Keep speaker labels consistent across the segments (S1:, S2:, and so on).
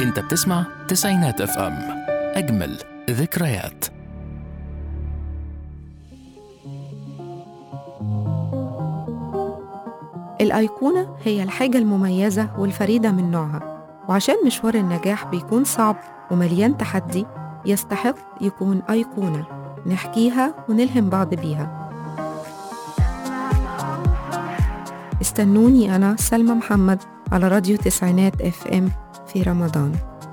S1: انت بتسمع تسعينات اف ام اجمل ذكريات
S2: الأيقونة هي الحاجة المميزة والفريدة من نوعها وعشان مشوار النجاح بيكون صعب ومليان تحدي يستحق يكون أيقونة نحكيها ونلهم بعض بيها استنوني أنا سلمى محمد على راديو تسعينات اف ام في رمضان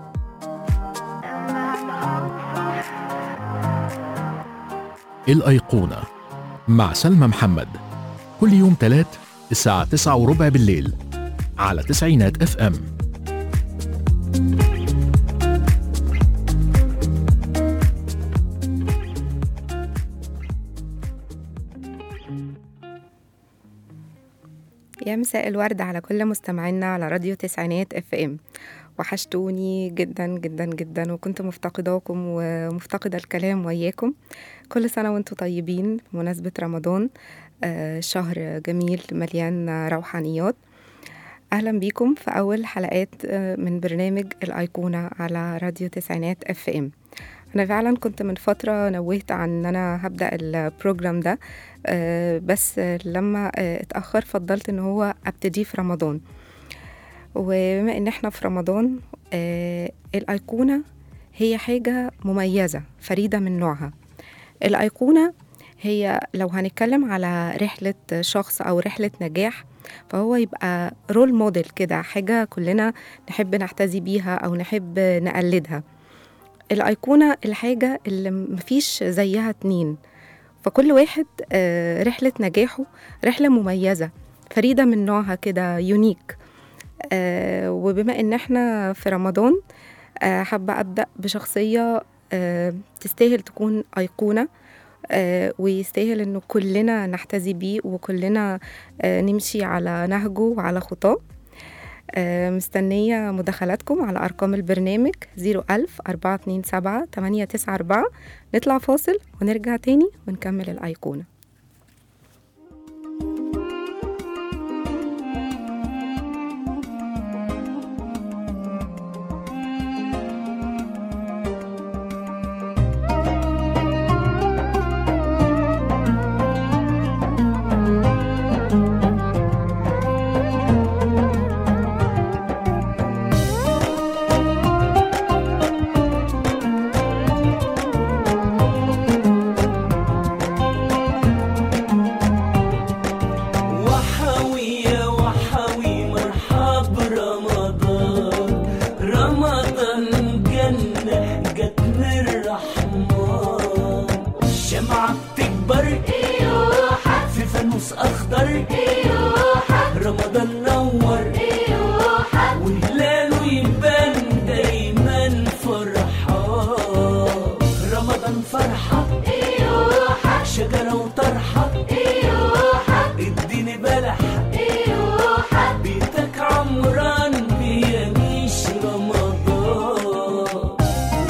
S1: الأيقونة مع سلمى محمد كل يوم تلات الساعة تسعة وربع بالليل على تسعينات اف ام
S2: يا مساء الورد على كل مستمعينا على راديو تسعينات اف ام وحشتوني جدا جدا جدا وكنت مفتقداكم ومفتقدة الكلام وياكم كل سنة وانتم طيبين بمناسبة رمضان آه، شهر جميل مليان روحانيات أهلا بيكم في أول حلقات آه، من برنامج الأيقونة على راديو تسعينات اف ام أنا فعلا كنت من فترة نوهت عن إن أنا هبدأ البروجرام ده آه، بس لما آه، اتأخر فضلت إن هو أبتديه في رمضان وبما إن إحنا في رمضان آه، الأيقونة هي حاجة مميزة فريدة من نوعها الأيقونة هي لو هنتكلم على رحلة شخص أو رحلة نجاح فهو يبقى رول موديل كده حاجة كلنا نحب نحتذي بيها أو نحب نقلدها الأيقونة الحاجة اللي مفيش زيها اتنين فكل واحد آه، رحلة نجاحه رحلة مميزة فريدة من نوعها كده يونيك آه، وبما ان احنا في رمضان آه، حابة أبدأ بشخصية آه، تستاهل تكون أيقونة آه، ويستاهل انه كلنا نحتذي بيه وكلنا آه، نمشي على نهجه وعلى خطاه آه، مستنية مداخلاتكم على أرقام البرنامج 01000 427 894 نطلع فاصل ونرجع تاني ونكمل الأيقونة
S3: وحوي يا وحوي مرحب رمضان رمضان جنة جت من الرحمن الشمعة بتكبر في فانوس أخضر رمضان نور وهلاله يبان دايما فرحان رمضان فرحة شجرة وطرحة اديني بلح بيتك عمران بيميش رمضان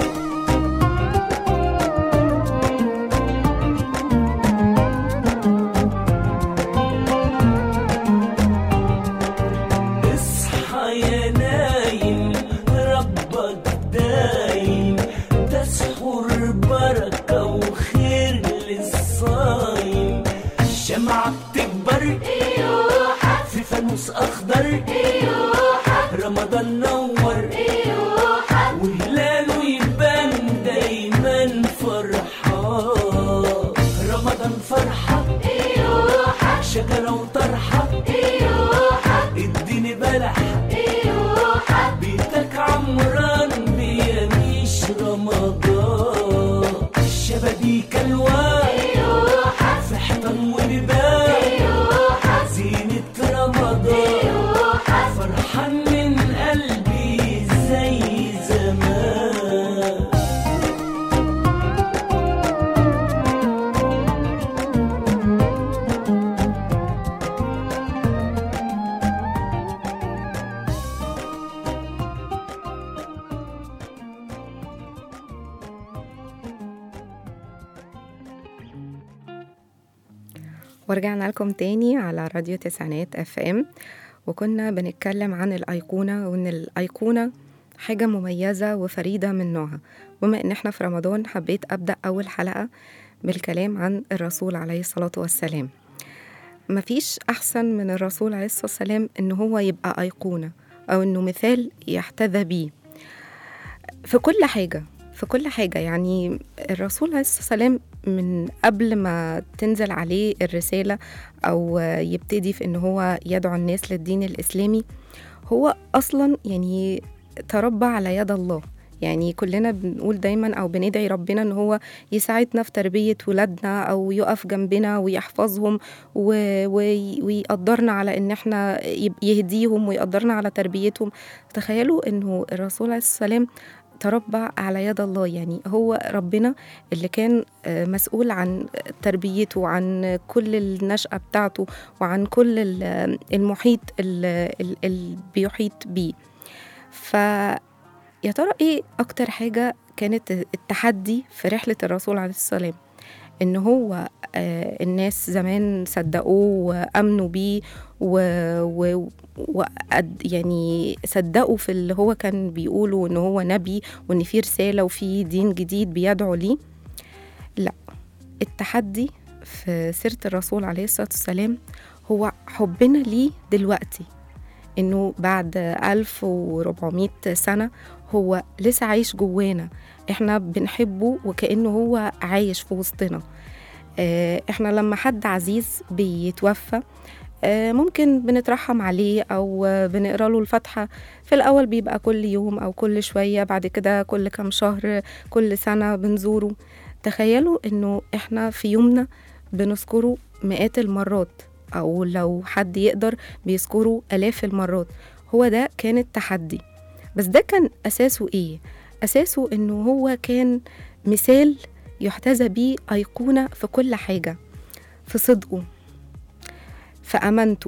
S3: اصحى يا نايم ربك دايم تسحر بركة وخير للصايم الشمعة بتكبر في فانوس أخضر رمضان نور وهلاله يبان دايما فرحان رمضان فرحة شجرة وطرحة اديني بلح بيتك عمران بيميش رمضان الشبابيك الوان في حيطان ولبان زينة رمضان فرحان من قلبي زي زمان
S2: ورجعنا لكم تاني على راديو تسعينات اف ام وكنا بنتكلم عن الأيقونة وإن الأيقونة حاجة مميزة وفريدة من نوعها بما إن إحنا في رمضان حبيت أبدأ أول حلقة بالكلام عن الرسول عليه الصلاة والسلام مفيش أحسن من الرسول عليه الصلاة والسلام إن هو يبقى أيقونة أو إنه مثال يحتذى بيه في كل حاجة في كل حاجة يعني الرسول عليه الصلاة والسلام من قبل ما تنزل عليه الرسالة أو يبتدي في إن هو يدعو الناس للدين الإسلامي هو أصلا يعني تربى على يد الله يعني كلنا بنقول دايما او بندعي ربنا ان هو يساعدنا في تربيه ولادنا او يقف جنبنا ويحفظهم و... و... ويقدرنا على ان احنا يب- يهديهم ويقدرنا على تربيتهم تخيلوا انه الرسول عليه الصلاه والسلام تربى على يد الله يعني هو ربنا اللي كان آه، مسؤول عن تربيته وعن كل النشأة بتاعته وعن كل ال- المحيط اللي بيحيط بيه فيا ترى ايه اكتر حاجة كانت التحدي في رحلة الرسول عليه الصلاة والسلام ان هو آه، الناس زمان صدقوه وامنوا بيه و, و وقد يعني صدقوا في اللي هو كان بيقوله ان هو نبي وان في رساله وفي دين جديد بيدعو ليه لا التحدي في سيره الرسول عليه الصلاه والسلام هو حبنا ليه دلوقتي انه بعد 1400 سنه هو لسه عايش جوانا احنا بنحبه وكانه هو عايش في وسطنا آه، احنا لما حد عزيز بيتوفى آه، ممكن بنترحم عليه او آه، بنقرا له الفاتحه في الاول بيبقى كل يوم او كل شويه بعد كده كل كام شهر كل سنه بنزوره تخيلوا انه احنا في يومنا بنذكره مئات المرات او لو حد يقدر بيذكره الاف المرات هو ده كان التحدي بس ده كان اساسه ايه اساسه انه هو كان مثال يحتذى بيه ايقونه في كل حاجه في صدقه في امانته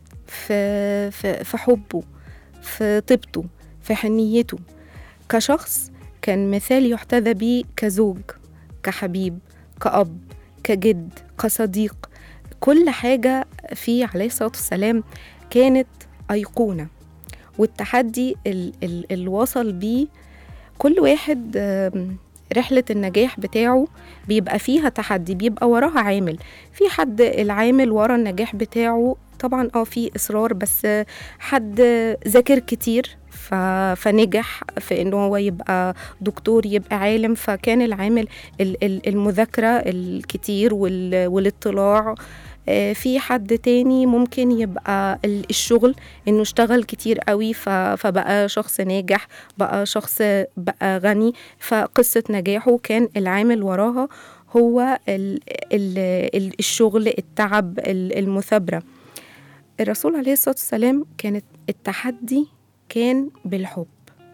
S2: في في في حبه في طيبته في حنيته كشخص كان مثال يحتذى بيه كزوج كحبيب كأب كجد كصديق كل حاجة فيه عليه الصلاة والسلام كانت أيقونة والتحدي اللي وصل بيه كل واحد آم، رحلة النجاح بتاعه بيبقى فيها تحدي بيبقى وراها عامل في حد العامل ورا النجاح بتاعه طبعا اه في اصرار بس حد ذاكر كتير ف... فنجح في انه هو يبقى دكتور يبقى عالم فكان العامل ال- ال- المذاكره الكتير وال... والاطلاع آه، في حد تاني ممكن يبقى ال- الشغل انه اشتغل كتير قوي ف... فبقى شخص ناجح بقى شخص بقى غني فقصة نجاحه كان العامل وراها هو ال... ال... ال- الشغل التعب ال- المثابرة الرسول عليه الصلاة والسلام كانت التحدي كان بالحب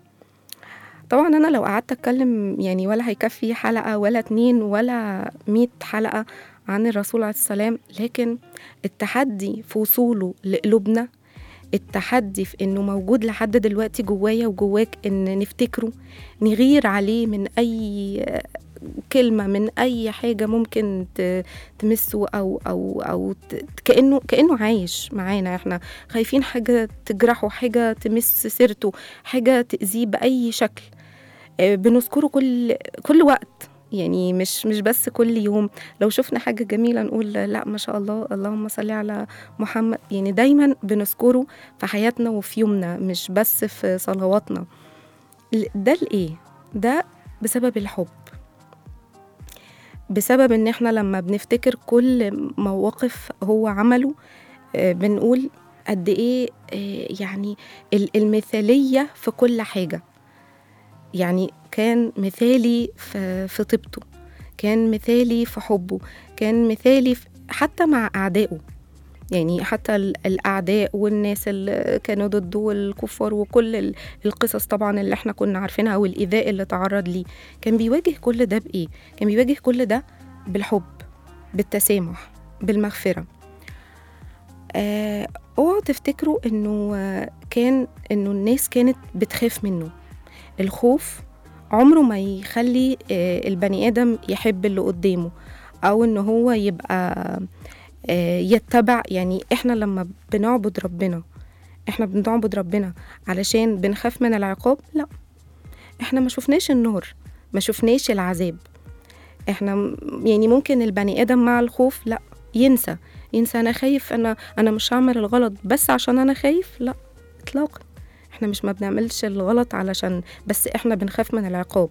S2: طبعا أنا لو قعدت أتكلم يعني ولا هيكفي حلقة ولا اتنين ولا مية حلقة عن الرسول عليه السلام لكن التحدي في وصوله لقلوبنا التحدي في انه موجود لحد دلوقتي جوايا وجواك ان نفتكره نغير عليه من اي كلمة من أي حاجة ممكن ت- تمسه أو أو أو ت- كأنه كأنه عايش معانا إحنا خايفين حاجة تجرحه حاجة تمس سيرته حاجة تأذيه بأي شكل آه، بنذكره كل كل وقت يعني مش مش بس كل يوم لو شفنا حاجة جميلة نقول لا ما شاء الله اللهم صل على محمد يعني دايما بنذكره في حياتنا وفي يومنا مش بس في صلواتنا ل- ده لإيه؟ ده بسبب الحب بسبب ان احنا لما بنفتكر كل مواقف هو عمله آه، بنقول قد ايه آه، يعني ال- المثالية في كل حاجة يعني كان مثالي في في طيبته كان مثالي في حبه كان مثالي في حتى مع أعدائه يعني حتى ال- الأعداء والناس اللي كانوا ضده والكفار وكل ال- القصص طبعا اللي احنا كنا عارفينها والإيذاء اللي تعرض ليه كان بيواجه كل ده بإيه؟ كان بيواجه كل ده بالحب بالتسامح بالمغفرة آه، اوعوا تفتكروا انه آه، كان انه الناس كانت بتخاف منه الخوف عمره ما يخلي آه، البني ادم يحب اللي قدامه او ان هو يبقى آه، يتبع يعني احنا لما بنعبد ربنا احنا بنعبد ربنا علشان بنخاف من العقاب لا احنا ما شفناش النار ما شفناش العذاب احنا م- يعني ممكن البني ادم مع الخوف لا ينسى ينسى انا خايف انا انا مش هعمل الغلط بس عشان انا خايف لا اطلاقا احنا مش ما بنعملش الغلط علشان بس احنا بنخاف من العقاب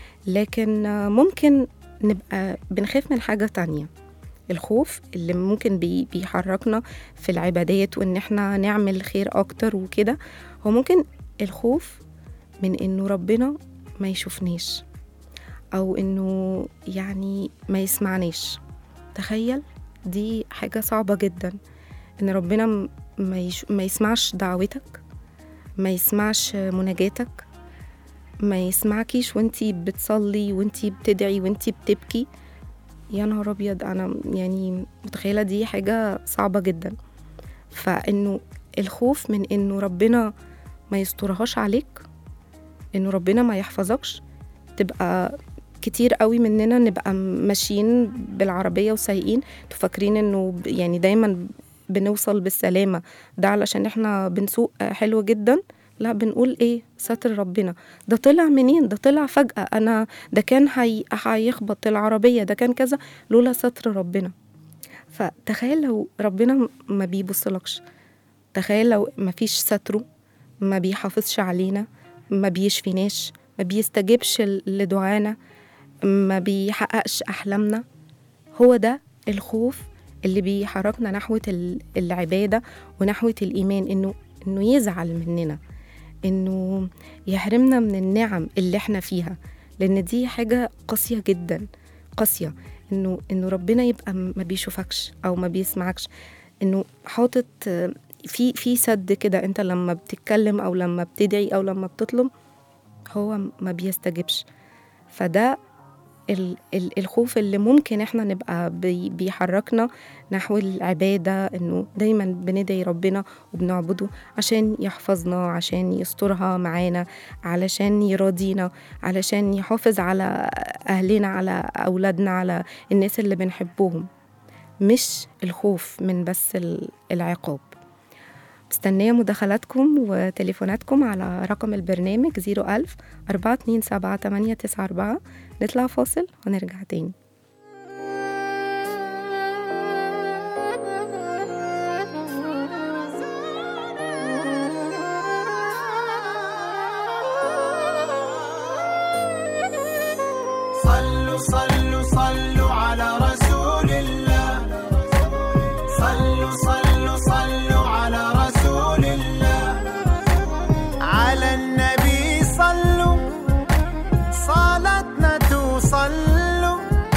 S2: لكن آه، ممكن نبقى بنخاف من حاجة تانية الخوف اللي ممكن بي بيحركنا في العبادات وان احنا نعمل خير اكتر وكده هو ممكن الخوف من انه ربنا ما يشوفناش او انه يعني ما يسمعناش تخيل دي حاجة صعبة جدا ان ربنا م- ما, يش... ما يسمعش دعوتك ما يسمعش مناجاتك ما يسمعكيش وانتي بتصلي وانتي بتدعي وانتي بتبكي يا نهار ابيض انا يعني متخيله دي حاجه صعبه جدا فانه الخوف من انه ربنا ما يسترهاش عليك انه ربنا ما يحفظكش تبقى كتير قوي مننا نبقى ماشيين بالعربيه وسايقين تفكرين انه ب- يعني دايما بنوصل بالسلامه ده علشان احنا بنسوق حلو جدا لا بنقول ايه ستر ربنا ده طلع منين ده طلع فجأة انا ده كان هي... هيخبط العربية ده كان كذا لولا ستر ربنا فتخيل لو ربنا م- ما بيبصلكش تخيل لو ما فيش ستره ما بيحافظش علينا ما بيشفيناش ما بيستجيبش ل- لدعانا ما بيحققش أحلامنا هو ده الخوف اللي بيحركنا نحو ال- العبادة ونحو الإيمان إنه إنه يزعل مننا إنه يحرمنا من النعم اللي إحنا فيها لأن دي حاجة قاسية جدا قاسية إنه إنه ربنا يبقى م- ما بيشوفكش أو ما بيسمعكش إنه حاطط آه، في في سد كده أنت لما بتتكلم أو لما بتدعي أو لما بتطلب هو ما بيستجبش فده ال- ال- الخوف اللي ممكن احنا نبقى بي- بيحركنا نحو العبادة انه دايما بندعي ربنا وبنعبده عشان يحفظنا عشان يسترها معانا علشان يراضينا علشان يحافظ على أهلنا على أولادنا على الناس اللي بنحبهم مش الخوف من بس ال- العقاب مستنية مداخلاتكم وتليفوناتكم على رقم البرنامج 01000 427 894 نطلع فاصل ونرجع تاني
S4: صلوا صلوا صلوا على رسول الله صلوا صلوا صلوا على رسول الله على النبي صلوا صلاتنا توصلوا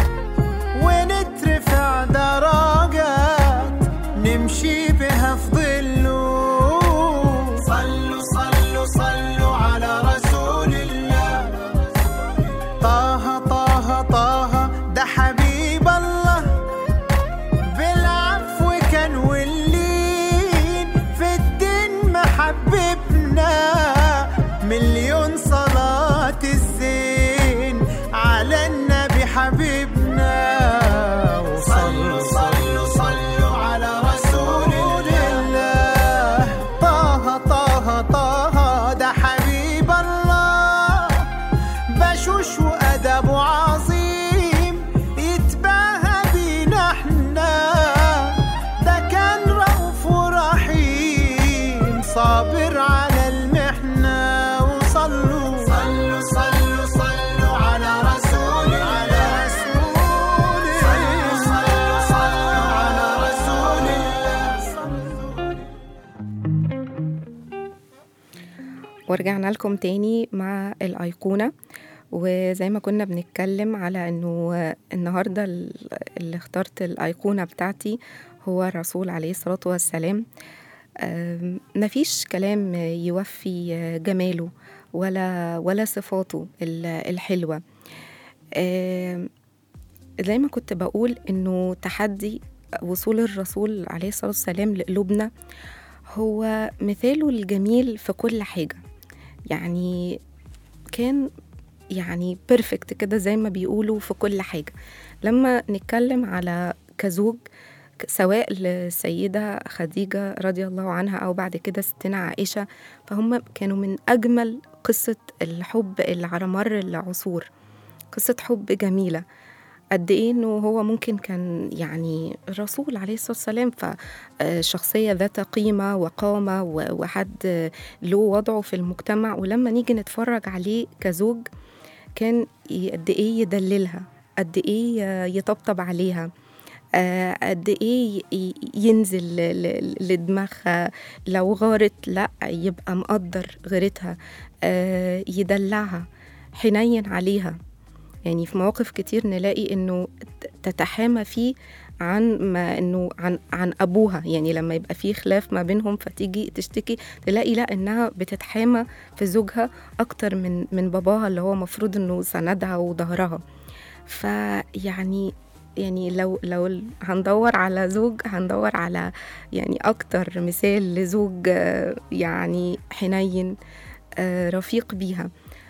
S4: ونترفع درجات نمشي بها في ظله صلوا صلوا صلوا على رسول الله طه طه طه ده حبيب الله بالعفو كان واللين في الدين محببنا مليون صلاة الزين على النبي حبيبنا وصلوا صلوا صلوا على رسول الله طه طه طه ده حبيب الله بشوش وأدبه عظيم يتباهى بينا احنا ده كان رؤوف ورحيم صابر على المحنة وصلوا صلوا صلوا صلوا على رسول على رسول صلوا صلوا صلوا على رسول الله
S2: ورجعنا لكم تاني مع الأيقونة وزي ما كنا بنتكلم على انه النهارده ال- اللي اخترت الأيقونة بتاعتي هو الرسول عليه الصلاة والسلام آم، مفيش كلام يوفي جماله ولا ولا صفاته ال- الحلوة آم، زي ما كنت بقول انه تحدي وصول الرسول عليه الصلاة والسلام لقلوبنا هو مثاله الجميل في كل حاجة يعني كان يعني بيرفكت كده زي ما بيقولوا في كل حاجة لما نتكلم على كزوج سواء للسيدة خديجة رضي الله عنها أو بعد كده ستنا عائشة فهم كانوا من أجمل قصة الحب اللي على مر العصور قصة حب جميلة قد ايه انه هو ممكن كان يعني الرسول عليه الصلاه والسلام فشخصيه ذات قيمه وقامه و- وحد له وضعه في المجتمع ولما نيجي نتفرج عليه كزوج كان ي- قد ايه يدللها قد ايه يطبطب عليها آه، قد ايه ي- ي- ينزل ل- ل- لدماغها لو غارت لا يبقى مقدر غيرتها آه، يدلعها حنين عليها يعني في مواقف كتير نلاقي انه ت- تتحامى فيه عن ما انه عن عن ابوها يعني لما يبقى في خلاف ما بينهم فتيجي تشتكي تلاقي لا انها بتتحامى في زوجها اكتر من من باباها اللي هو مفروض انه سندها وظهرها فيعني يعني لو لو هندور على زوج هندور على يعني اكتر مثال لزوج آه، يعني حنين آه، رفيق بيها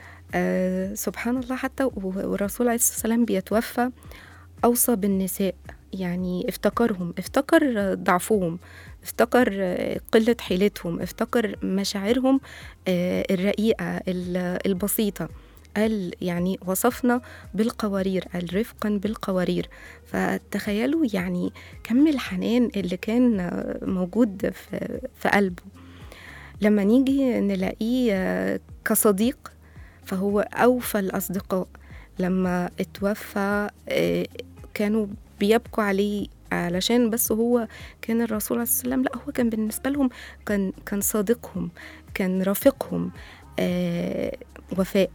S2: آه، سبحان الله حتى و- والرسول عليه الصلاة والسلام بيتوفى أوصى بالنساء يعني افتكرهم افتكر آه، ضعفهم افتكر آه، قلة حيلتهم افتكر مشاعرهم آه، الرقيقة ال- البسيطة قال يعني وصفنا بالقوارير قال رفقا بالقوارير فتخيلوا يعني كم الحنان اللي كان آه، موجود في, في قلبه لما نيجي نلاقيه آه، كصديق فهو أوفى الأصدقاء لما اتوفى آه، كانوا بيبكوا عليه علشان بس هو كان الرسول عليه الصلاة والسلام لا هو كان بالنسبة لهم كان كان صادقهم كان رفيقهم آه، وفاء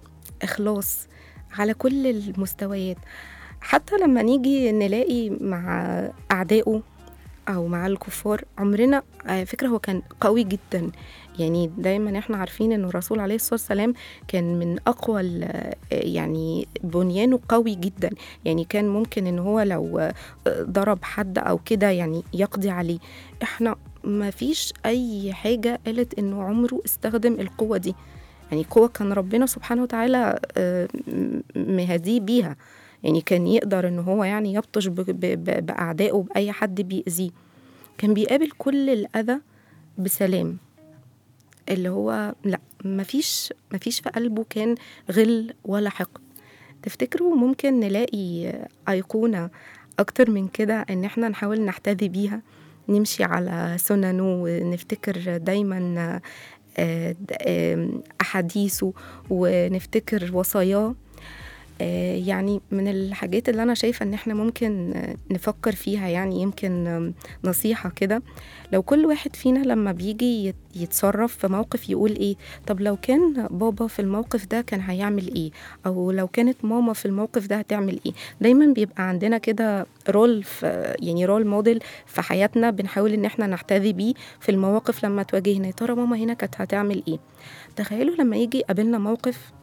S2: إخلاص على كل المستويات حتى لما نيجي نلاقي مع أعدائه أو مع الكفار عمرنا على فكرة هو كان قوي جدا يعني دايما احنا عارفين ان الرسول عليه الصلاة والسلام كان من أقوى ال- يعني بنيانه قوي جدا يعني كان ممكن ان هو لو ضرب حد أو كده يعني يقضي عليه احنا ما فيش أي حاجة قالت انه عمره استخدم القوة دي يعني قوة كان ربنا سبحانه وتعالى آه، م- مهديه بيها يعني كان يقدر ان هو يعني يبطش ب- ب- ب- بأعدائه بأي حد بيأذيه كان بيقابل كل الأذى بسلام اللي هو لا مفيش مفيش في قلبه كان غل ولا حقد تفتكروا ممكن نلاقي أيقونة أكتر من كده إن إحنا نحاول نحتذي بيها نمشي على سننه ونفتكر دايما آه، د- آم، أحاديثه ونفتكر وصاياه آه، يعني من الحاجات اللي أنا شايفة إن إحنا ممكن آه، نفكر فيها يعني يمكن آم، نصيحة كده لو كل واحد فينا لما بيجي يت- يتصرف في موقف يقول إيه طب لو كان بابا في الموقف ده كان هيعمل إيه أو لو كانت ماما في الموقف ده هتعمل إيه دايما بيبقى عندنا كده رول في يعني رول موديل في حياتنا بنحاول إن إحنا نحتذي بيه في المواقف لما تواجهنا يا ترى ماما هنا كانت هتعمل إيه تخيلوا لما يجي يقابلنا موقف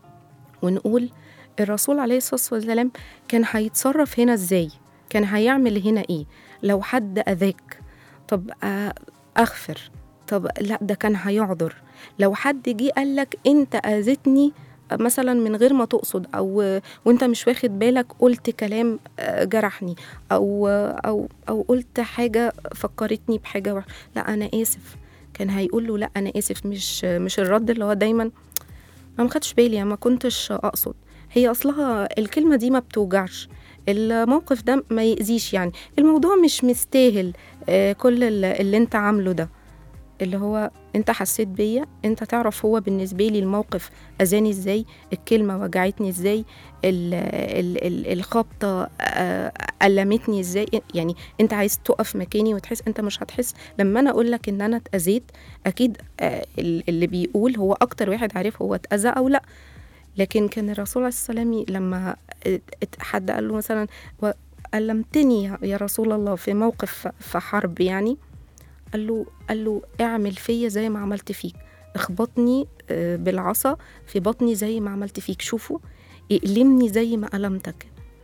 S2: ونقول الرسول عليه الصلاة والسلام كان هيتصرف هنا ازاي كان هيعمل هنا ايه لو حد أذاك طب آه، أغفر طب لا ده كان هيعذر لو حد جه قالك انت أذيتني مثلا من غير ما تقصد او وانت مش واخد بالك قلت كلام آه، جرحني او او او قلت حاجه فكرتني بحاجه وح... لا انا اسف كان هيقول له لا انا اسف مش مش الرد اللي هو دايما انا ما خدتش بالي أنا ما كنتش اقصد هي اصلها الكلمه دي ما بتوجعش الموقف ده ما يأذيش يعني الموضوع مش مستاهل آه، كل ال- اللي انت عامله ده اللي هو انت حسيت بيا انت تعرف هو بالنسبه لي الموقف اذاني ازاي الكلمه وجعتني ازاي ال ال ال الخبطه آه، ألمتني ازاي يعني انت عايز تقف مكاني وتحس انت مش هتحس لما انا اقول لك ان انا اتاذيت اكيد آه، ال- اللي بيقول هو اكتر واحد عارف هو اتاذى او لا لكن كان الرسول عليه الصلاه والسلام لما ات- ات- حد قال له مثلا و- ألمتني يا- يا رسول الله في موقف في حرب يعني قال له قال له اعمل فيا زي ما عملت فيك اخبطني آه، بالعصا في بطني زي ما عملت فيك شوفوا اقلمني زي ما ألمتك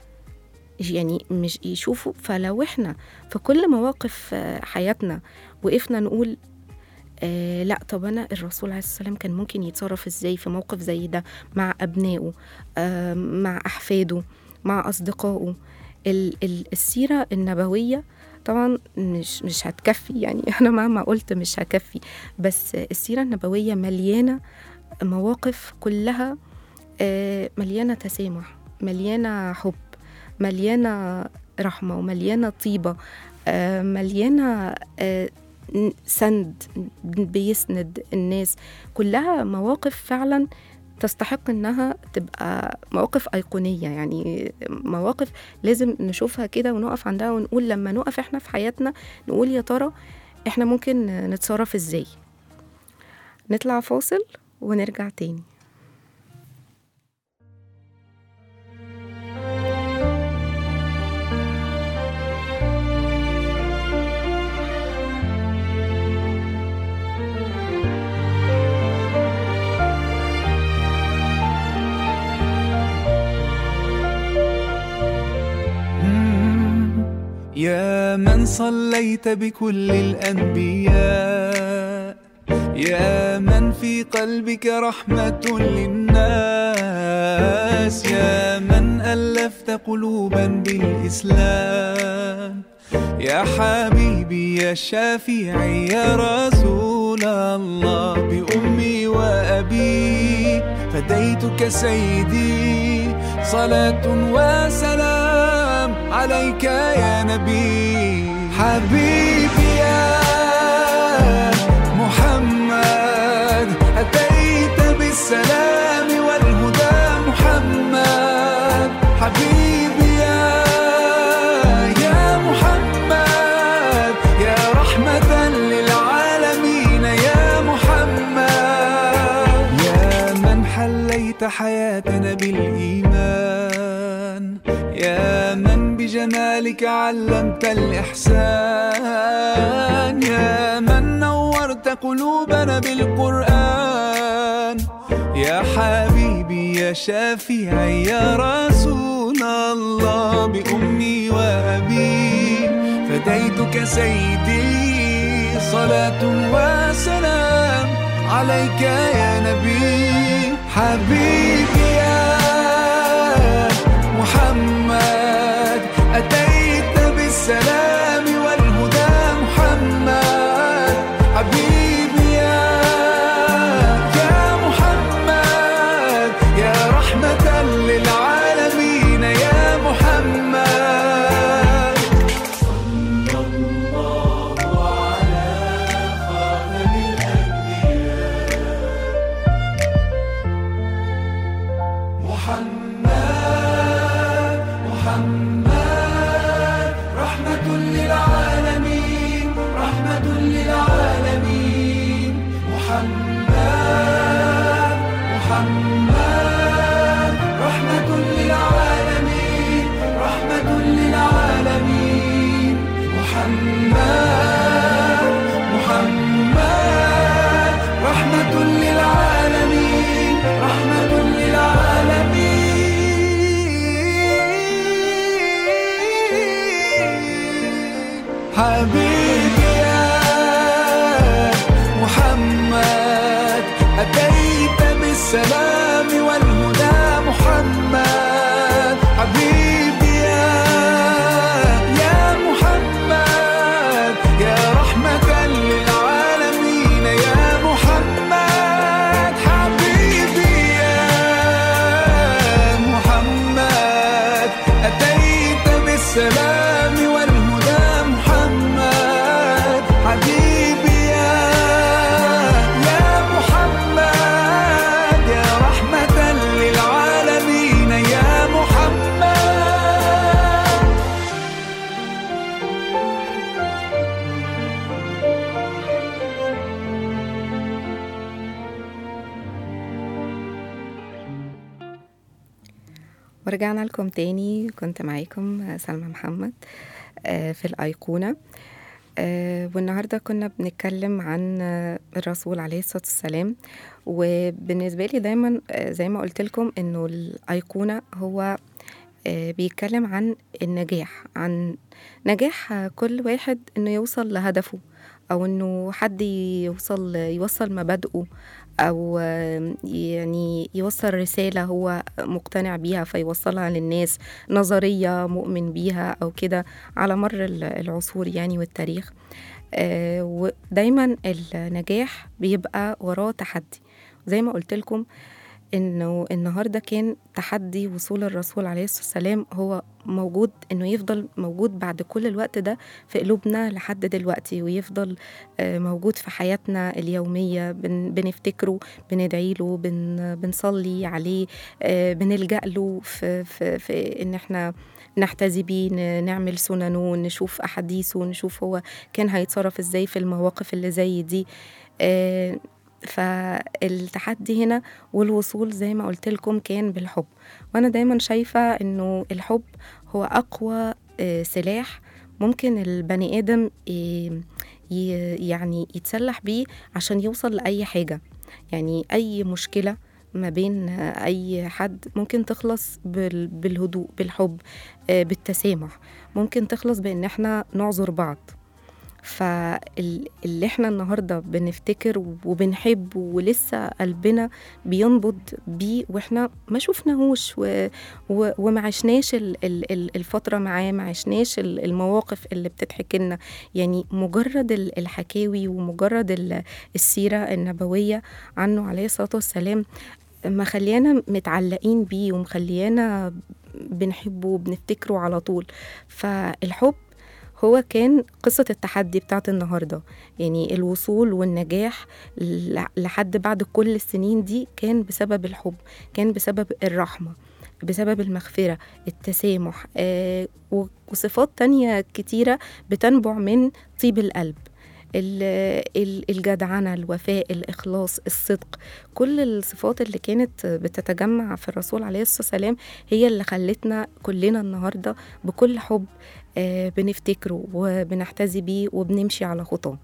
S2: يعني مش يشوفوا فلو احنا في كل مواقف آه، حياتنا وقفنا نقول آه لا طب انا الرسول عليه الصلاه والسلام كان ممكن يتصرف ازاي في موقف زي ده مع ابنائه آه مع احفاده مع اصدقائه ال- ال- السيره النبويه طبعا مش مش هتكفي يعني انا مهما قلت مش هكفي بس السيره النبويه مليانه مواقف كلها آه، مليانه تسامح مليانه حب مليانه رحمه ومليانه طيبه آه، مليانه آه، ن- سند بيسند الناس كلها مواقف فعلا تستحق انها تبقى مواقف ايقونيه يعني مواقف لازم نشوفها كده ونقف عندها ونقول لما نقف احنا في حياتنا نقول يا ترى احنا ممكن نتصرف ازاي نطلع فاصل ونرجع تاني
S5: يا من صليت بكل الأنبياء يا من في قلبك رحمة للناس يا من ألفت قلوبا بالإسلام يا حبيبي يا شافعي يا رسول الله بأمي وأبي فديتك سيدي صلاة وسلام عليك يا نبي حبيبي يا محمد أتيت بالسلام والهدى محمد حبيبي يا يا محمد يا رحمة للعالمين يا محمد يا من حليت حياتنا بالإيمان يا من بجمالك علمت الإحسان يا من نورت قلوبنا بالقرآن يا حبيبي يا شافعي يا رسول الله بأمي وأبي فديتك سيدي صلاة وسلام عليك يا نبي حبيبي يا محمد أتيت بالسلام والهدى محمد حبيبي يا يا محمد يا رحمة للعالمين يا محمد محمد محمد رحمة للعالمين رحمة للعالمين محمد محمد رحمة للعالمين رحمة للعالمين محمد محمد رحمة للعالمين رحمة للعالمين حبيبي يا محمد أتيت بالسلام والهدى محمد حبيبي يا يا محمد يا رحمة للعالمين يا محمد حبيبي يا محمد أتيت بالسلام والهدى محمد حبيبي يا يا محمد يا رحمة للعالمين يا محمد
S2: ورجعنا لكم تاني كنت معاكم سلمى محمد آه، في الأيقونة آه، والنهاردة كنا بنتكلم عن آه، الرسول عليه الصلاة والسلام وبالنسبة لي دايما آه، زي ما قلت لكم إنه الأيقونة هو آه، بيتكلم عن النجاح عن نجاح آه، كل واحد إنه يوصل لهدفه او انه حد يوصل يوصل مبادئه او آه، يعني يوصل رساله هو مقتنع بيها فيوصلها للناس نظريه مؤمن بيها او كده على مر ال- العصور يعني والتاريخ آه، ودايما النجاح بيبقى وراه تحدي زي ما قلت لكم انه النهارده كان تحدي وصول الرسول عليه الصلاه والسلام هو موجود انه يفضل موجود بعد كل الوقت ده في قلوبنا لحد دلوقتي ويفضل آه، موجود في حياتنا اليوميه بن بنفتكره بندعي له بن بنصلي عليه آه، بنلجأ له في, في, في ان احنا نحتذي بيه ن- نعمل سننه نشوف احاديثه نشوف هو كان هيتصرف ازاي في المواقف اللي زي دي آه، فالتحدي هنا والوصول زي ما قلت لكم كان بالحب وانا دايما شايفه انه الحب هو اقوى آه، سلاح ممكن البني ادم ي- ي- يعني يتسلح بيه عشان يوصل لاي حاجه يعني اي مشكله ما بين آه، اي حد ممكن تخلص بال- بالهدوء بالحب آه، بالتسامح ممكن تخلص بان احنا نعذر بعض فاللي احنا النهارده بنفتكر وبنحب ولسه قلبنا بينبض بيه واحنا ما شفناهوش و... و... وما عشناش ال... ال... ال- الفتره معاه ما عشناش ال- المواقف اللي بتتحكي لنا يعني مجرد ال- الحكاوي ومجرد ال- السيره النبويه عنه عليه الصلاه والسلام مخليانا متعلقين بيه ومخليانا بنحبه وبنفتكره على طول فالحب هو كان قصة التحدي بتاعت النهاردة يعني الوصول والنجاح ل- لحد بعد كل السنين دي كان بسبب الحب كان بسبب الرحمة بسبب المغفرة التسامح آه و- وصفات تانية كتيرة بتنبع من طيب القلب ال- ال- الجدعنة الوفاء الإخلاص الصدق كل الصفات اللي كانت بتتجمع في الرسول عليه الصلاة والسلام هي اللي خلتنا كلنا النهاردة بكل حب آه، بنفتكره وبنحتذي بيه وبنمشي على خطاه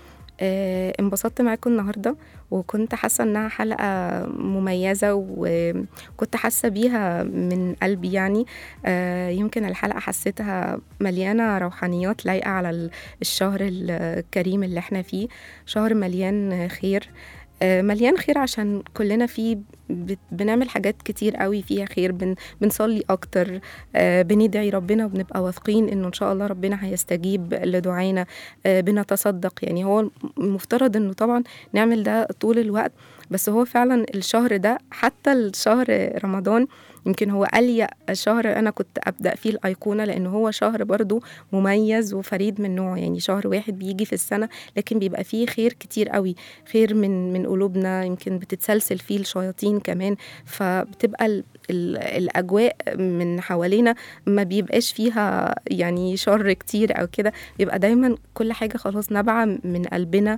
S2: آه، انبسطت معاكم النهارده وكنت حاسه انها حلقه مميزه وكنت حاسه بيها من قلبي يعني آه، يمكن الحلقه حسيتها مليانه روحانيات لايقه على ال- الشهر الكريم اللي احنا فيه شهر مليان خير آه، مليان خير عشان كلنا فيه بت- بنعمل حاجات كتير قوي فيها خير بن بنصلي اكتر آه، بندعي ربنا وبنبقى واثقين انه ان شاء الله ربنا هيستجيب لدعائنا آه، بنتصدق يعني هو المفترض انه طبعا نعمل ده طول الوقت بس هو فعلا الشهر ده حتى الشهر رمضان يمكن هو أليق شهر أنا كنت أبدأ فيه الأيقونة لأن هو شهر برضو مميز وفريد من نوعه يعني شهر واحد بيجي في السنة لكن بيبقى فيه خير كتير قوي خير من من قلوبنا يمكن بتتسلسل فيه الشياطين كمان فبتبقى ال ال الأجواء من حوالينا ما بيبقاش فيها يعني شر كتير أو كده بيبقى دايما كل حاجة خلاص نابعة من قلبنا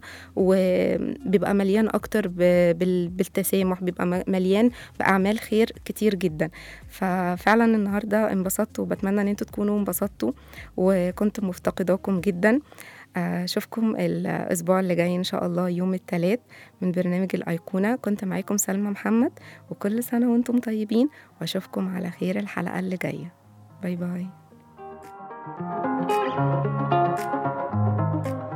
S2: وبيبقى مليان أكتر ب- بال- بالتسامح بيبقى م- مليان بأعمال خير كتير جدا ففعلا النهاردة انبسطت وبتمنى ان انتوا تكونوا انبسطتوا وكنت مفتقداكم جدا اشوفكم الاسبوع اللي جاي ان شاء الله يوم الثلاث من برنامج الايقونه كنت معاكم سلمى محمد وكل سنه وانتم طيبين واشوفكم على خير الحلقه اللي جايه باي باي